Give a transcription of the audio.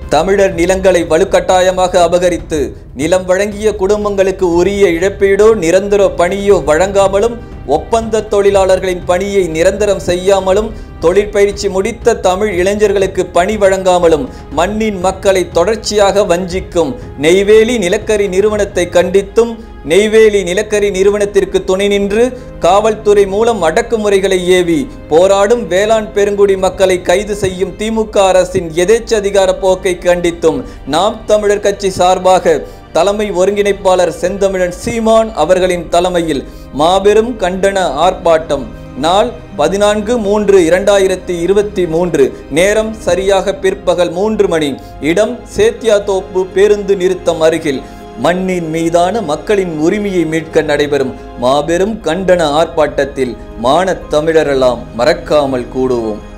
தமிழர் நிலங்களை வலுக்கட்டாயமாக அபகரித்து நிலம் வழங்கிய குடும்பங்களுக்கு உரிய இழப்பீடோ நிரந்தர பணியோ வழங்காமலும் ஒப்பந்த தொழிலாளர்களின் பணியை நிரந்தரம் செய்யாமலும் தொழிற்பயிற்சி முடித்த தமிழ் இளைஞர்களுக்கு பணி வழங்காமலும் மண்ணின் மக்களை தொடர்ச்சியாக வஞ்சிக்கும் நெய்வேலி நிலக்கரி நிறுவனத்தை கண்டித்தும் நெய்வேலி நிலக்கரி நிறுவனத்திற்கு துணை நின்று காவல்துறை மூலம் அடக்குமுறைகளை ஏவி போராடும் வேளாண் பெருங்குடி மக்களை கைது செய்யும் திமுக அரசின் எதேச்சதிகார போக்கை கண்டித்தும் நாம் தமிழர் கட்சி சார்பாக தலைமை ஒருங்கிணைப்பாளர் செந்தமிழன் சீமான் அவர்களின் தலைமையில் மாபெரும் கண்டன ஆர்ப்பாட்டம் நாள் பதினான்கு மூன்று இரண்டாயிரத்தி இருபத்தி மூன்று நேரம் சரியாக பிற்பகல் மூன்று மணி இடம் சேத்தியாத்தோப்பு பேருந்து நிறுத்தம் அருகில் மண்ணின் மீதான மக்களின் உரிமையை மீட்க நடைபெறும் மாபெரும் கண்டன ஆர்ப்பாட்டத்தில் மானத் தமிழரெல்லாம் மறக்காமல் கூடுவோம்